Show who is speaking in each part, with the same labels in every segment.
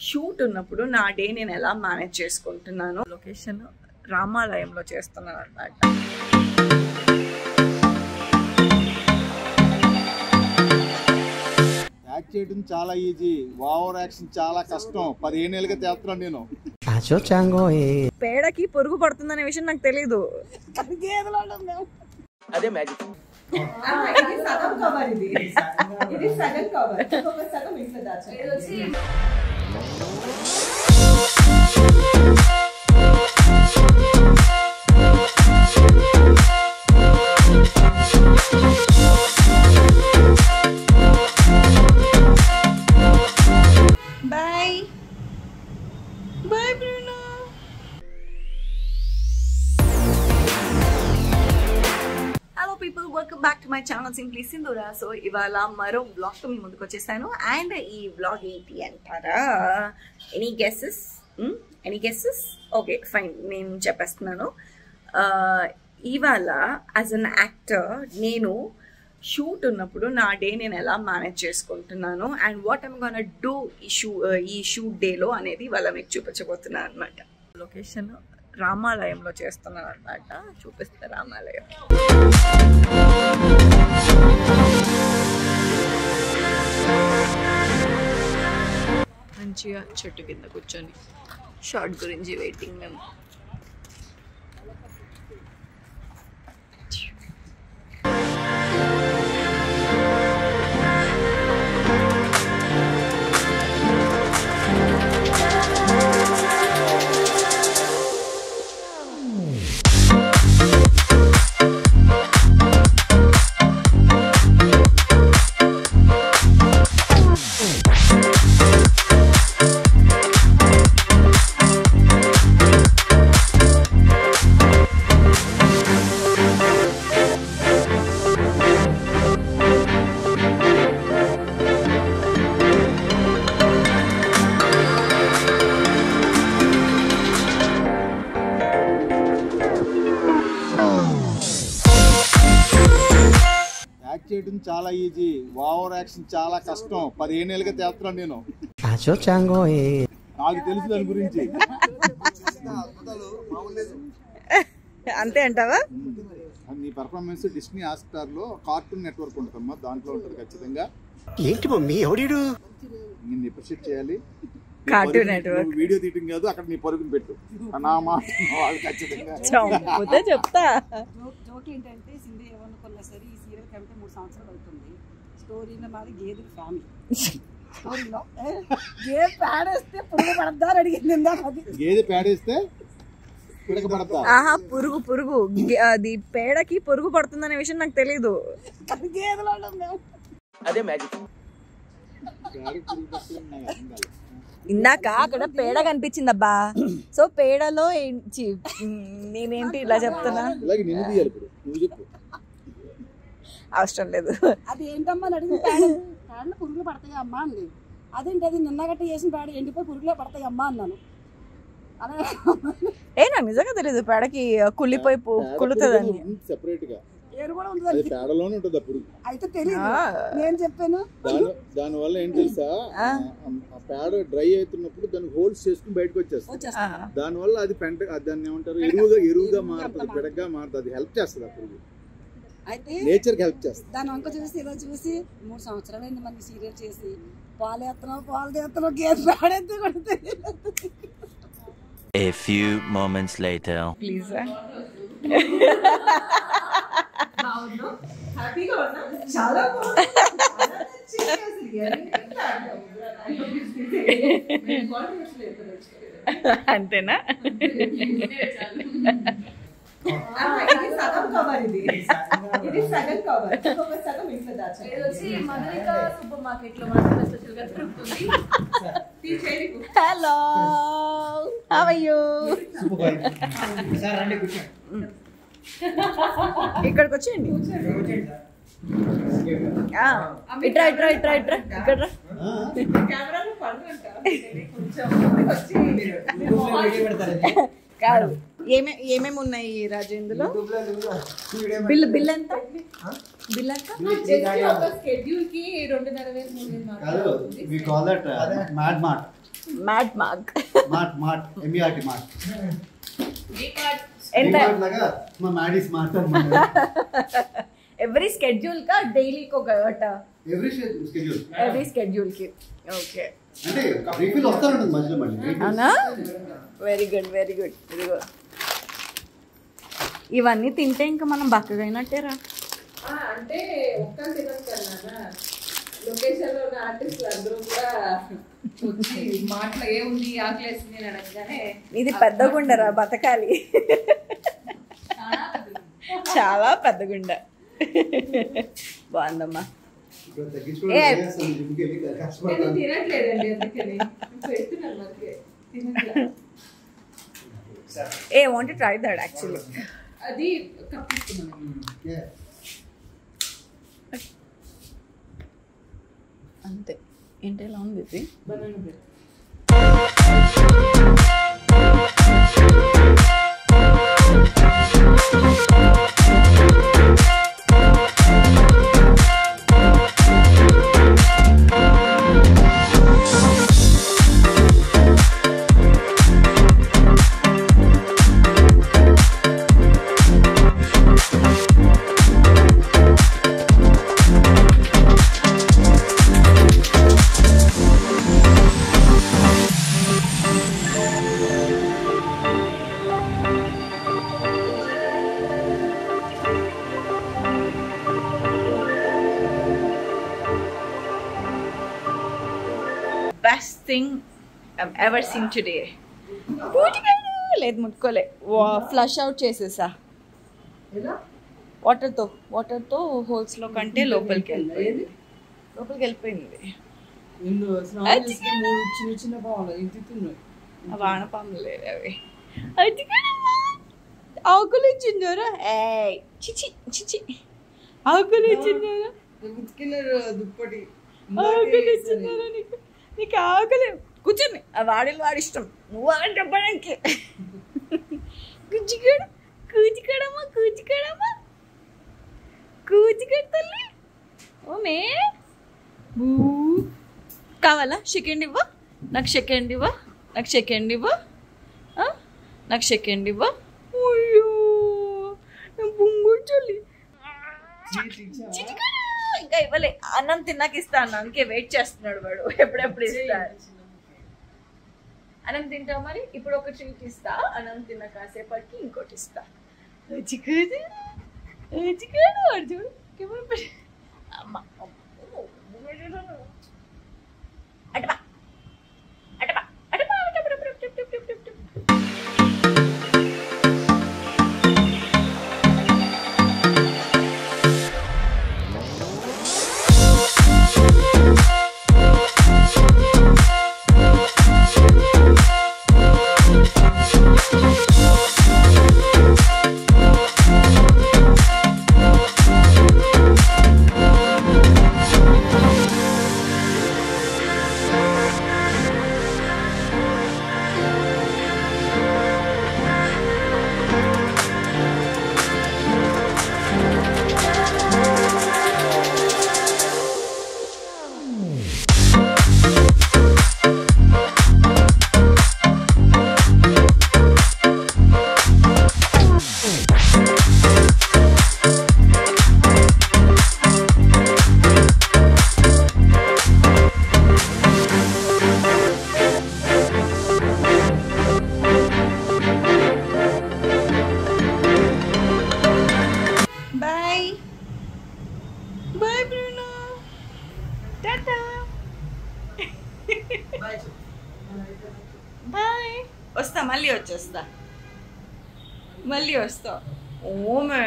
Speaker 1: Shoot ఉన్నప్పుడు నా day నేను ఎలా మేనేజ్ చేసుకుంటున్నాను లొకేషన్ రామాలయంలో చేస్తున్నాను అనమాట
Speaker 2: యాక్ట్ చేయడం చాలా ఈజీ ఓవర్ యాక్షన్ చాలా కష్టం పదిహేను ఏళ్ళుగా చేస్తున్నాను నేను
Speaker 3: Acho chango eh.
Speaker 1: పేడకి పొరుగు పడుతుందనే విషయం నాకు తెలీదు
Speaker 4: ఇది సగం కవర్ ఇది ఇది సగం కవర్ ఇంకొక సగం ఇంట్లో దాచాలి
Speaker 1: bye bye Bruno hello people welcome back to my channel simply Sindhura so ఇవాళ మరో బ్లాగ్తో మీ ముందుకు వచ్చేసాను అండ్ ఈ బ్లాగ్ ఏంటి అంటారా any guesses any guesses okay fine నేను చెప్పేస్తున్నాను Uh, ఇవాళ యాజ్ అన్ యాక్టర్ నేను షూట్ ఉన్నప్పుడు నా డే నేను ఎలా మేనేజ్ చేసుకుంటున్నాను and what I'm gonna do ఈ షూ ఈ షూట్ డేలో అనేది ఇవాళ మీకు చూపించబోతున్నాను అనమాట లొకేషన్ రామాలయంలో చేస్తున్నాను అనమాట చూపిస్తా రామాలయం మంచిగా చెట్టు కింద కూర్చొని షార్ట్ గురించి వెయిటింగ్ మేము
Speaker 2: యాక్ట్ చేయడం చాలా ఈజీ ఓవర్ యాక్షన్ చాలా కష్టం పదిహేను ఏళ్ళుగా చేస్తున్నాను నేను
Speaker 3: Acho chango eh.
Speaker 2: నాకు తెలుసు దాని గురించి
Speaker 1: అంతే అంటావా
Speaker 2: నీ పర్ఫార్మెన్స్ డిస్నీ హాస్టార్ లో కార్టూన్ నెట్వర్క్ ఉంటుందమ్మా దాంట్లో ఉంటుంది ఖచ్చితంగా
Speaker 3: ఏంటి మమ్మీ ఎవడీడు
Speaker 2: నేను అప్రిషియేట్ చేయాలి నీ
Speaker 1: Cartoon
Speaker 2: పరుగుని-
Speaker 1: Network.
Speaker 2: నువ్వు వీడియో తీయటం కాదు అక్కడ నీ పరుగుని పెట్టు నా మాట వాళ్ళు ఖచ్చితంగా
Speaker 1: చంపుతే చెప్తా
Speaker 4: జోక్ జోక్ ఏంటంటే సింధు ఏమనుకున్నా సరే ఈ సీరియల్ కంటే మూడు సంవత్సరాలు అవుతుంది స్టోరీలో మాది గేదె ఫ్యామిలీ స్టోరీలో ఏ, గేదె పాడేస్తే పురుగు పడద్దా అని అడిగింది ఇందాక అది
Speaker 2: గేదె పేడేస్తే పిడకబడతా
Speaker 1: ఆహా పురుగు పురుగు గే- అది పేడకి పొరుగు పడుతుందనే విషయం నాకు తెలీదు
Speaker 4: అది గేదెలో ఉన్నాం మేము
Speaker 2: పేడకి పురుగు పట్టుకుని నాకు అర్థం కాలేదు.
Speaker 1: ఇందాక అక్కడ పేడ కనిపించింది అబ్బా సో పేడలో ఏం- చి, మ్, నేనేంటి ఇలా చెప్తున్నా
Speaker 2: ఇలాగే నిన్ను తీయాలి ఇప్పుడు నువ్వు చెప్పు
Speaker 1: అవసరం లేదు
Speaker 4: అది ఏంటమ్మా అని అడిగింది పేడ పేడలో పురుగులు పడతాయి అమ్మా అంది అదేంటి అది నిన్న గట్ట చేసిన పేడ ఎండిపోయి పురుగులే పడతాయి అమ్మా అన్నాను అలా
Speaker 1: ఏ నాకు నిజంగా తెలీదు పేడకి కుళ్ళిపోయి కుళ్ళుతుందని
Speaker 2: సెపరేట్ గా
Speaker 4: ఏరు కూడా ఉంది
Speaker 2: అది
Speaker 4: దానికి
Speaker 2: పేడలోనే ఉంటుంది ఆ పురుగు
Speaker 4: అయితే తెలియదు
Speaker 1: ఆ.
Speaker 4: నేను చెప్పాను
Speaker 2: దాని దాని వల్ల ఏం తెలుసా
Speaker 1: ఆ.
Speaker 2: ఆ పేడ డ్రై అవుతున్నప్పుడు దాన్ని హోల్డ్స్ చేసుకుని బయటకు వచ్చేస్తుంది
Speaker 4: వచ్చేస్తా
Speaker 2: దాని వల్ల అది పెంట అది దాన్ని ఏమంటారు ఎరువుగా ఎరువుగా మారుతుంది పెడగా మారుతుంది అది హెల్ప్ చేస్తుంది ఆ పురుగు
Speaker 4: అయితే
Speaker 2: నేచర్ కి హెల్ప్ చేస్తుంది
Speaker 4: దాని వంక చూసి ఇలా చూసి మూడు సంవత్సరాలు అయింది మనకి సీరియల్ చేసి పాలు ఎత్తనం పాలు తీస్తున్నావు గేదె పాడేస్తే కూడా తెలియదు
Speaker 5: A few moments later.
Speaker 1: Please
Speaker 4: హ్యాపీగా ఉన్నా చాలా
Speaker 1: అంతేనా
Speaker 4: ఇది సగం కవర్ ఇది ఇది సగం కవర్ ఇంకొక సగం ఇంట్లో దాచాలి
Speaker 6: వచ్చి మధురిక సూపర్ మార్కెట్ లో మాత్రమే స్పెషల్ గా దొరుకుతుంది
Speaker 1: హలో హౌ ఆర్ యు ఇక్కడికి వచ్చేయండి ఆ, ఇట్రా ఇట్రా ఇట్రా ఇట్రా ఇక్కడ రా.
Speaker 4: కెమెరాలో పడుతుంటా
Speaker 1: కాదు ఏమే ఏమేమి ఉన్నాయి రాజు ఇందులో బిల్ బిల్ ఎంత బిల్ ఎంత
Speaker 6: జస్ట్ ఒక స్కెడ్యూల్ కి రెండున్నర వేలు మూడు వేలు మాత్రమే
Speaker 7: కాదు
Speaker 6: అవుతుంది.
Speaker 7: We call that mad mart
Speaker 1: mat mark
Speaker 2: mart mart MERT mart
Speaker 1: ఎంత
Speaker 2: డిమార్ట్ లాగా మా మ్యాడీ స్మార్ట్ అనమాట
Speaker 1: ఎవ్రీ స్కెడ్యూల్ కా డైలీకి ఒక
Speaker 2: ఎవ్రీ స్కెడ్యూల్
Speaker 1: ఎవ్రీ స్కెడ్యూల్ కి ఓకే
Speaker 2: అంటే రీఫిల్ వస్తారంటుంది మధ్యలో మళ్ళీ
Speaker 1: అవునా వెరీ గుడ్ వెరీ గుడ్ ఇదిగో ఇవన్నీ తింటే ఇంకా మనం బక్కగా అయినట్టేరా
Speaker 6: ఆ, అంటే ఒక్కరు తినదు కదా లొకేషన్ లో ఉన్న ఆర్టిస్టులు అందరూ కూడా వచ్చి మాటలో ఏముంది ఆకలేసింది అని అడగగానే
Speaker 1: ఇది పెద్దగుండరా బతకాలి చాలా పెద్దగుండ బాగుందమ్మా
Speaker 2: ఇక్కడ తగ్గించుకోవడం
Speaker 1: ఏ.
Speaker 2: చేస్తాను జిమ్కి వెళ్ళి
Speaker 6: నేను
Speaker 2: కష్టపడతాను
Speaker 6: తినట్లేదండి అందుకని పెడుతున్నాను మనకి తినట్లే
Speaker 1: a want try that actually
Speaker 6: అది కప్పిస్తున్నాను
Speaker 2: Yeah.
Speaker 1: అంతే ఏంటి ఎలా ఉంది ఇది
Speaker 6: banana bread
Speaker 1: best thing ever seen today లేదు ముట్టుకోలే ఫ్లష్ అవుట్ చేసేసా
Speaker 6: ఎలా
Speaker 1: వాటర్తో వాటర్తో హోల్స్లో కంటే లోపలికి వెళ్ళిపోయింది లోపలికి వెళ్ళిపోయింది
Speaker 4: నిన్ను స్నానం చేస్తే మూడు చిన్న చిన్న పావులు ఇంటి తిన్నాయి
Speaker 1: ఆ వానపాములు లేవు అవి అది కాదమ్మా. ఆకులు ఇచ్చిందోరా ఏ చిచి చిచి ఆకులు ఇచ్చిందోరా
Speaker 4: ఉతికినారు దుప్పటి
Speaker 1: ఆకులు ఇచ్చిందోరా నీకు నీకు ఆకులు కూర్చొని ఆ వాడిలు వాడి ఇష్టం నువ్వు అని చెప్పడానికి కూచికాడు కూచికాడమ్మా కూచికాడమ్మా కూచికాడు తల్లి ఓమే బూ కావాలా సెకండ్ ఇవ్వ నాకు సెకండ్ ఇవ్వ నాకు సెకండ్ ఇవ్వ ఆ? నాకు సెకండ్ ఇవ్వ అయ్యో బొంగుడు చల్లి చిటికా. ఇంకా ఇవ్వలే అన్నం తిన్నాక ఇస్తా అన్నానికి వెయిట్ చేస్తున్నాడు వాడు ఎప్పుడెప్పుడు ఇస్తా అన్నం తింటావు మరి ఇప్పుడు ఒక ట్రీట్ ఇస్తా అన్నం తిన్న కాసేపటికి ఇంకోటి ఇస్తా చిక్కుడు చిక్కుడు వాడు చూడు కెమెరా పెట్టి అమ్మ అమ్మో. అటపా అటపా అటపా అటపా అటపా అటపా అటపా అటపా bye bye Bruno tata bye వస్తా మళ్ళీ వచ్చేస్తా మళ్ళీ వస్తా ఓమే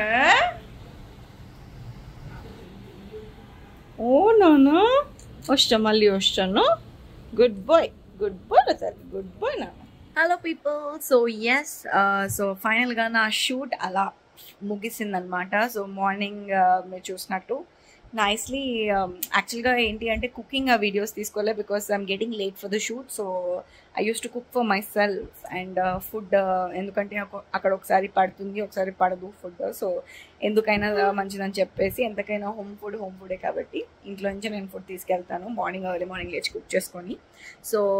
Speaker 1: ఓ నాన్న వస్తా మళ్ళీ వస్తాను good boy good boy sir good boy నాన్న hello people so yes so ఫైనల్గా నా షూట్ అలా ముగిసిందనమాట సో మార్నింగ్ మీరు చూసినట్టు నైస్లీ యాక్చువల్గా ఏంటి అంటే కుకింగ్ ఆ వీడియోస్ తీసుకోలే because I'm getting late for the shoot so I use to cook for myself and food ఎందుకంటే నాకు అక్కడ ఒకసారి పడుతుంది ఒకసారి పడదు ఫుడ్ సో ఎందుకైనా మంచిదని చెప్పేసి ఎంతకైనా హోమ్ ఫుడ్ హోమ్ ఫుడే కాబట్టి ఇంట్లో నుంచి నేను ఫుడ్ తీసుకెళ్తాను మార్నింగ్ ఎర్లీ మార్నింగ్ లేచి కుక్ చేసుకొని సో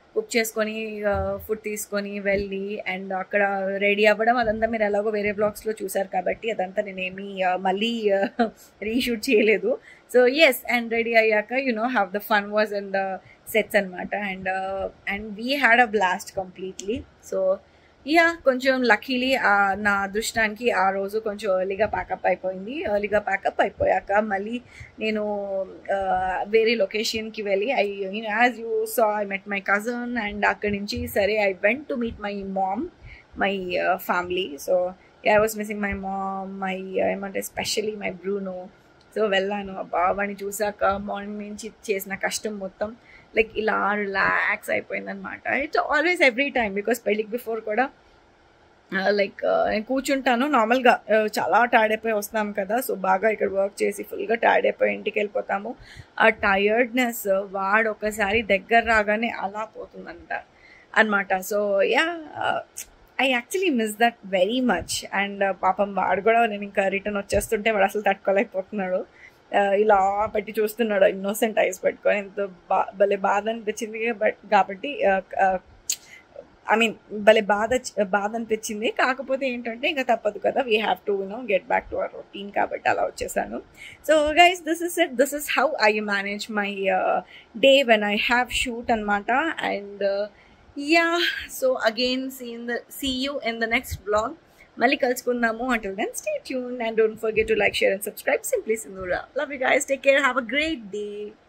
Speaker 1: కుక్ చేసుకొని ఫుడ్ తీసుకొని వెళ్ళి అండ్ అక్కడ రెడీ అవ్వడం అదంతా మీరు ఎలాగో వేరే బ్లాగ్స్లో చూసారు కాబట్టి అదంతా నేనేమి uh, మళ్ళీ రీషూట్ చేయలేదు సో ఎస్ అండ్ రెడీ అయ్యాక you know have the fun was and the sets అనమాట and and we had a blast completely so yeah కొంచెం లక్కీలీ నా అదృష్టానికి ఆ రోజు కొంచెం ఎర్లీగా ప్యాకప్ అయిపోయింది ఎర్లీగా ప్యాకప్ అయిపోయాక మళ్ళీ నేను uh, వేరే లొకేషన్కి వెళ్ళి I as you saw I met my cousin and అక్కడి నుంచి సరే I went to meet my mom my family so I was missing my mom my ఏమంటే స్పెషలీ మై బ్రూనో సో వెళ్ళాను అబ్బా వాడిని చూసాక మార్నింగ్ నుంచి చేసిన కష్టం మొత్తం లైక్ ఇలా రిలాక్స్ అయిపోయింది అనమాట it's always every time because పెళ్ళికి బిఫోర్ కూడా లైక్ నేను కూర్చుంటాను నార్మల్గా చాలా టైర్డ్ అయిపోయి వస్తాం కదా సో బాగా ఇక్కడ వర్క్ చేసి ఫుల్గా టైర్డ్ అయిపోయి ఇంటికి వెళ్ళిపోతాము ఆ టయర్డ్నెస్ వాడు ఒకసారి దగ్గర రాగానే అలా పోతుందంట అనమాట so yeah I actually miss that very much and పాపం వాడు కూడా నేను ఇంకా రిటర్న్ వచ్చేస్తుంటే వాడు అసలు తట్టుకోలేకపోతున్నాడు Uh, ఇలా పెట్టి చూస్తున్నాడు ఇన్నోసెంట్ ఐస్ పెట్టుకొని ఎంత బా భలే బాధ అనిపించింది బట్ కాబట్టి ఐ మీన్ భలే బాధ బాధ అనిపించింది కాకపోతే ఏంటంటే ఇంకా తప్పదు కదా we have to no get back to our routine కాబట్టి అలా వచ్చేసాను so guys this is it this is how I manage my day when I have shoot అనమాట and yeah so again see in the see you in the next blog మళ్ళీ కలుసుకుందాము until then stay tune and don't forget to like share and subscribe simply Sindhura love you guys take care have a great day